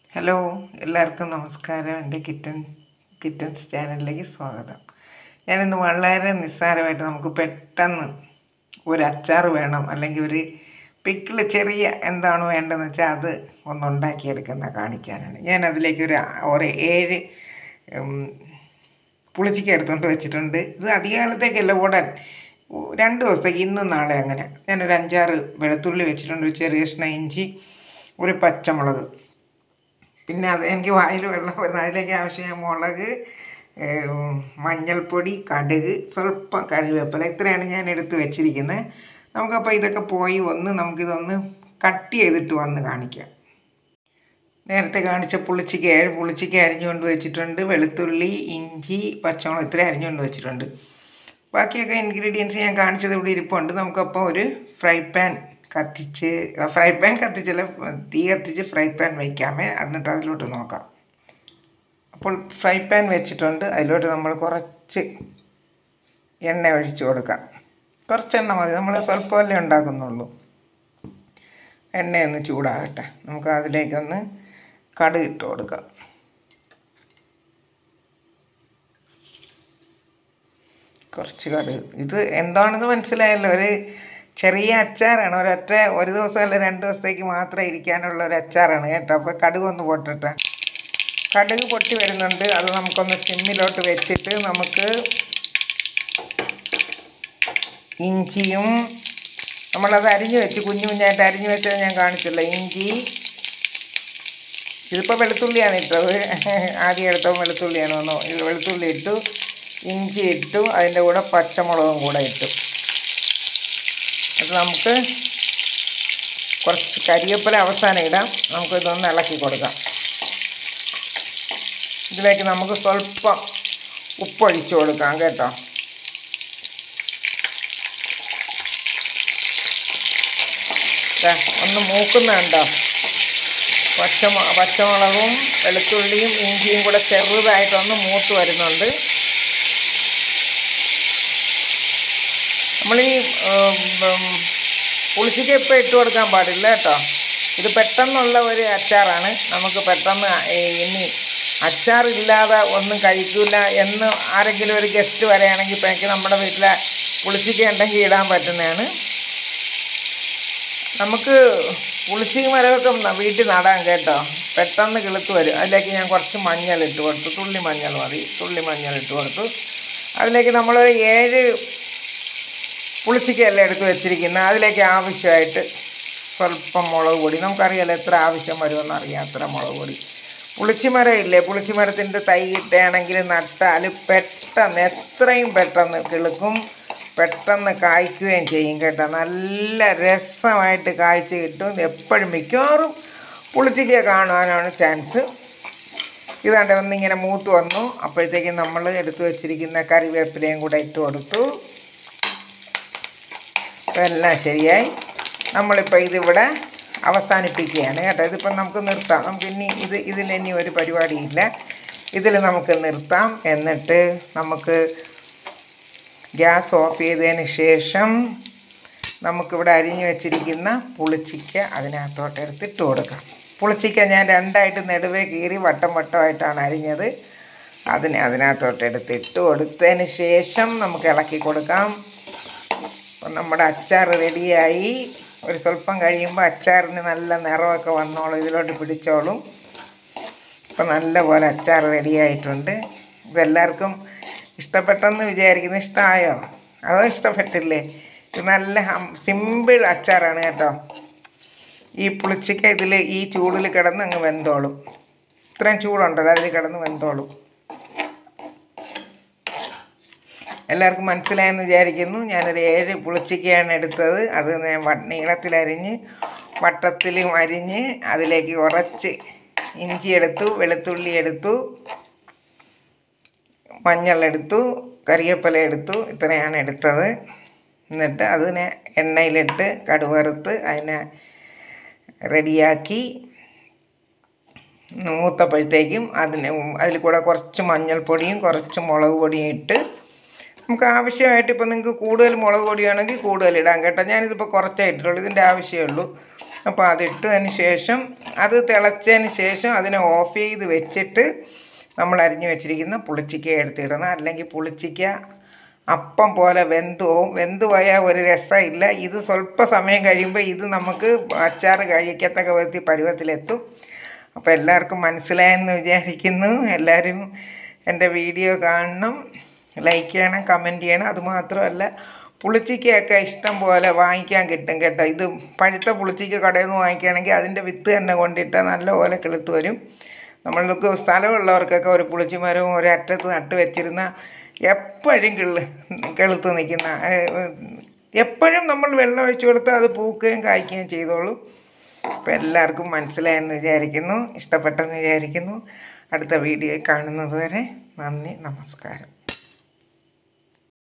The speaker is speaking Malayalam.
ഹലോ എല്ലാവർക്കും നമസ്കാരം എൻ്റെ കിറ്റൻ കിറ്റൻസ് ചാനലിലേക്ക് സ്വാഗതം ഞാനിന്ന് വളരെ നിസ്സാരമായിട്ട് നമുക്ക് പെട്ടെന്ന് ഒരു അച്ചാർ വേണം അല്ലെങ്കിൽ ഒരു പിക്കിൾ ചെറിയ എന്താണ് വേണ്ടതെന്ന് വെച്ചാൽ അത് ഒന്ന് ഉണ്ടാക്കിയെടുക്കുന്ന കാണിക്കാനാണ് ഞാൻ അതിലേക്ക് ഒരു ഒരു ഏഴ് ഉം, പുളിച്ചിക്ക എടുത്തുകൊണ്ട് വെച്ചിട്ടുണ്ട് ഇത് അധികകാലത്തേക്കല്ല ഉടൻ ഉ- രണ്ട് ദിവസത്തേക്ക് ഇന്നും നാളെ അങ്ങനെ ഞാനൊരു അഞ്ചാറ് വെളുത്തുള്ളി വെച്ചിട്ടുണ്ട് ഒരു ചെറിയ കഷ്ണം ഇഞ്ചി ഒരു പച്ചമുളക് പിന്നെ അത് എനിക്ക് വായിൽ വെള്ളം വരുന്നത് അതിലേക്ക് ആവശ്യമായ മുളക് ഏഹ്, മഞ്ഞൾപ്പൊടി കടുക് സ്വല്പം കറിവേപ്പില ഇത്രയാണ് ഞാൻ എടുത്ത് വെച്ചിരിക്കുന്നത് നമുക്കപ്പോൾ ഇതൊക്കെ പോയി ഒന്ന് നമുക്കിതൊന്ന് കട്ട് ചെയ്തിട്ട് വന്ന് കാണിക്കാം നേരത്തെ കാണിച്ച പുളിച്ചിക്ക ഏഴ് പുളിച്ചിക്ക അരിഞ്ഞുകൊണ്ട് വെച്ചിട്ടുണ്ട് വെളുത്തുള്ളി ഇഞ്ചി പച്ചമുളക് ഇത്ര അരിഞ്ഞുകൊണ്ട് വെച്ചിട്ടുണ്ട് ബാക്കിയൊക്കെ ഇൻഗ്രീഡിയൻസ് ഞാൻ കാണിച്ചത് ഇവിടെ ഇരിപ്പുണ്ട് നമുക്കപ്പോൾ ഒരു ഫ്രൈ പാൻ കത്തിച്ച് ഫ്രൈ പാൻ കത്തിച്ചല്ല തീ കത്തിച്ച് ഫ്രൈ പാൻ വയ്ക്കാമേ എന്നിട്ട് അതിലോട്ട് നോക്കാം അപ്പോൾ ഫ്രൈ പാൻ വെച്ചിട്ടുണ്ട് അതിലോട്ട് നമ്മൾ കുറച്ച് എണ്ണ ഒഴിച്ച് കൊടുക്കാം കുറച്ച് എണ്ണ മതി നമ്മൾ സ്വല്പമല്ലേ ഉണ്ടാക്കുന്നുള്ളൂ എണ്ണയൊന്ന് ചൂടാകട്ടെ നമുക്ക് അതിലേക്കൊന്ന് കടുക് ഇട്ട് കൊടുക്കാം കുറച്ച് കടുക് ഇത് എന്താണെന്ന് മനസ്സിലായല്ലോ ഒരു ചെറിയ അച്ചാറാണ് ഒരൊറ്റ ഒരു ദിവസം അല്ല രണ്ട് ദിവസത്തേക്ക് മാത്രം ഇരിക്കാനുള്ള ഒരു അച്ചാറാണ് കേട്ടോ അപ്പോൾ കടുക് ഒന്ന് പൊട്ടട്ടെ കടുക് പൊട്ടി വരുന്നുണ്ട് അത് നമുക്കൊന്ന് സിമ്മിലോട്ട് വെച്ചിട്ട് നമുക്ക് ഇഞ്ചിയും നമ്മളത് അരിഞ്ഞു വെച്ച് കുഞ്ഞു കുഞ്ഞായിട്ട് അരിഞ്ഞു വെച്ചത് ഞാൻ കാണിച്ചല്ലോ ഇഞ്ചി ഇതിപ്പോൾ വെളുത്തുള്ളിയാണ് ഇട്ടത് ആദ്യം എടുത്ത വെളുത്തുള്ളിയാണ് വന്നു ഇത് വെളുത്തുള്ളി ഇട്ടു ഇഞ്ചി ഇട്ടു അതിൻ്റെ കൂടെ പച്ചമുളകും കൂടെ ഇട്ടു അത് നമുക്ക് കുറച്ച് കരിവേപ്പില അവസാനം ഇടാം നമുക്കിതൊന്ന് ഇളക്കി കൊടുക്കാം ഇതിലേക്ക് നമുക്ക് സ്വല്പം ഉപ്പൊഴിച്ചു കൊടുക്കാം കേട്ടോ ദാ, ഒന്ന് മൂക്കുന്നുണ്ടോ പച്ചമു പച്ചമുളകും വെളുത്തുള്ളിയും ഇഞ്ചിയും കൂടെ ചെറുതായിട്ടൊന്ന് മൂത്ത് വരുന്നുണ്ട് നമ്മൾ ഈ പുളിച്ചിക്ക് ഇപ്പോൾ ഇട്ട് കൊടുക്കാൻ പാടില്ല കേട്ടോ ഇത് പെട്ടെന്നുള്ള ഒരു അച്ചാറാണ് നമുക്ക് പെട്ടെന്ന് ഈ ഇനി അച്ചാറില്ലാതെ ഒന്നും കഴിക്കില്ല എന്ന് ആരെങ്കിലും ഒരു ഗസ്റ്റ് വരികയാണെങ്കിൽ ഇപ്പം എനിക്ക് നമ്മുടെ വീട്ടിലെ പുളിച്ചിക്ക ഉണ്ടെങ്കിൽ ഇടാൻ പറ്റുന്നതാണ് നമുക്ക് പുളിച്ചി മരമൊക്കെ ന- വീട്ടിൽ നടാൻ കേട്ടോ പെട്ടെന്ന് കിളുത്ത് വരും അതിലേക്ക് ഞാൻ കുറച്ച് മഞ്ഞൾ ഇട്ട് കൊടുത്തു തുള്ളി മഞ്ഞൾ മതി തുള്ളി മഞ്ഞൾ ഇട്ട് കൊടുത്തു അതിലേക്ക് നമ്മളൊരു ഏഴ് പുളിച്ചിക്കയല്ലേ എടുത്ത് വെച്ചിരിക്കുന്നത് അതിലേക്ക് ആവശ്യമായിട്ട് സ്വല്പം മുളക് പൊടി നമുക്കറിയാലോ എത്ര ആവശ്യം വരുമെന്ന് അറിയാം അത്ര മുളക് പൊടി പുളിച്ചിമരം ഇല്ലേ പുളിച്ചിമരത്തിൻ്റെ തൈ ഇട്ടുകയാണെങ്കിൽ നട്ടാൽ പെട്ടെന്ന് എത്രയും പെട്ടെന്ന് കിളുക്കും പെട്ടെന്ന് കായ്ക്കുകയും ചെയ്യും കേട്ടോ നല്ല രസമായിട്ട് കായ്ച്ച് കിട്ടും എപ്പോഴും മിക്കവാറും പുളിച്ചിക്ക കാണാനാണ് ചാൻസ് ഇതാണ്ട് ഒന്നിങ്ങനെ മൂത്ത് വന്നു അപ്പോഴത്തേക്കും നമ്മൾ എടുത്തു വെച്ചിരിക്കുന്ന കറിവേപ്പിലയും കൂടെ ഇട്ട് കൊടുത്തു അപ്പോൾ എല്ലാം ശരിയായി നമ്മളിപ്പോൾ ഇതിവിടെ അവസാനിപ്പിക്കുകയാണ് കേട്ടോ ഇതിപ്പം നമുക്ക് നിർത്താം നമുക്ക് ഇനി ഇത് ഇതിൽ ഇനി ഒരു പരിപാടിയില്ല ഇതിൽ നമുക്ക് നിർത്താം എന്നിട്ട് നമുക്ക് ഗ്യാസ് ഓഫ് ചെയ്തതിന് ശേഷം നമുക്കിവിടെ അരിഞ്ഞു വെച്ചിരിക്കുന്ന പുളിച്ചിക്ക അതിനകത്തോട്ട് എടുത്തിട്ട് കൊടുക്കാം പുളിച്ചിക്ക ഞാൻ രണ്ടായിട്ട് നെടുവേ കീറി വട്ടം വട്ടമായിട്ടാണ് അരിഞ്ഞത് അതിനെ അതിനകത്തോട്ട് എടുത്തിട്ട് കൊടുത്തതിന് ശേഷം നമുക്ക് ഇളക്കി കൊടുക്കാം അപ്പം നമ്മുടെ അച്ചാർ റെഡിയായി ഒരു സ്വല്പം കഴിയുമ്പോൾ അച്ചാറിന് നല്ല നിറമൊക്കെ വന്നോളും ഇതിലോട്ട് പിടിച്ചോളും ഇപ്പം നല്ലപോലെ അച്ചാർ റെഡിയായിട്ടുണ്ട് ഇതെല്ലാവർക്കും ഇഷ്ടപ്പെട്ടെന്ന് വിചാരിക്കുന്നു ഇഷ്ടമായോ അതോ ഇഷ്ടപ്പെട്ടില്ലേ ഇത് നല്ല സിമ്പിൾ അച്ചാറാണ് കേട്ടോ ഈ പുളിച്ചിക്ക ഇതിൽ ഈ ചൂടിൽ കിടന്ന് അങ്ങ് വെന്തോളും ഇത്രയും ചൂടുണ്ടല്ലോ അതിൽ കിടന്ന് വെന്തോളും എല്ലാവർക്കും മനസ്സിലായെന്ന് വിചാരിക്കുന്നു ഞാനൊരു ഏഴ് പുളിച്ചിക്കയാണ് എടുത്തത് അത് ഞാൻ വ- നീളത്തിലരിഞ്ഞ് വട്ടത്തിലും അരിഞ്ഞ് അതിലേക്ക് കുറച്ച് ഇഞ്ചി എടുത്തു വെളുത്തുള്ളി എടുത്തു മഞ്ഞളെടുത്തു കറിവേപ്പില എടുത്തു ഇത്രയാണ് എടുത്തത് എന്നിട്ട് അതിനെ എണ്ണയിലിട്ട് കടുവറുത്ത് അതിനെ റെഡിയാക്കി മൂത്തപ്പോഴത്തേക്കും അതിന് അതിൽ കൂടെ കുറച്ച് മഞ്ഞൾപ്പൊടിയും കുറച്ച് മുളക് പൊടിയും ഇട്ട് നമുക്ക് ആവശ്യമായിട്ട് ഇപ്പോൾ നിങ്ങൾക്ക് കൂടുതൽ മുളക് പൊടിയാണെങ്കിൽ കൂടുതൽ ഇടാം കേട്ടോ ഞാനിതിപ്പോൾ കുറച്ചേ ഇട്ടിട്ടുള്ളൂ ഇതിൻ്റെ ആവശ്യമേ ഉള്ളൂ അപ്പോൾ അതിട്ടതിന് ശേഷം അത് തിളച്ചതിന് ശേഷം അതിനെ ഓഫ് ചെയ്ത് വെച്ചിട്ട് നമ്മൾ അരിഞ്ഞു വെച്ചിരിക്കുന്ന പുളിച്ചിക്ക എടുത്തിടണം അല്ലെങ്കിൽ പുളിച്ചിക്ക അപ്പം പോലെ വെന്ത് പോവും വെന്ത് പോയാൽ ഒരു രസമില്ല ഇത് സ്വല്പ സമയം കഴിയുമ്പോൾ ഇത് നമുക്ക് അച്ചാർ കഴിക്കത്തക്ക വിധത്തിൽ പരുവത്തിലെത്തും അപ്പോൾ എല്ലാവർക്കും മനസ്സിലായെന്ന് വിചാരിക്കുന്നു എല്ലാവരും എൻ്റെ വീഡിയോ കാണണം ലൈക്ക് ചെയ്യണം കമൻറ്റ് ചെയ്യണം അതുമാത്രമല്ല പുളിച്ചിക്കയൊക്കെ ഇഷ്ടം പോലെ വാങ്ങിക്കാൻ കിട്ടും കേട്ടോ ഇത് പഴുത്ത പുളിച്ചിക്ക കടയിൽ നിന്ന് വാങ്ങിക്കുകയാണെങ്കിൽ അതിൻ്റെ വിത്ത് തന്നെ കൊണ്ടിട്ട് നല്ലപോലെ കിളുത്ത് വരും നമ്മൾക്ക് സ്ഥലമുള്ളവർക്കൊക്കെ ഒരു പുളിച്ചിമരവും ഒരു അറ്റത്ത് നട്ട് വെച്ചിരുന്ന എപ്പോഴും കിള് കിളുത്ത് നിൽക്കുന്ന എപ്പോഴും നമ്മൾ വെള്ളം ഒഴിച്ചു കൊടുത്താൽ അത് പൂക്കുകയും കായ്ക്കുകയും ചെയ്തോളും അപ്പോൾ എല്ലാവർക്കും മനസ്സിലായെന്ന് വിചാരിക്കുന്നു ഇഷ്ടപ്പെട്ടെന്ന് വിചാരിക്കുന്നു അടുത്ത വീഡിയോ കാണുന്നത് വരെ നന്ദി നമസ്കാരം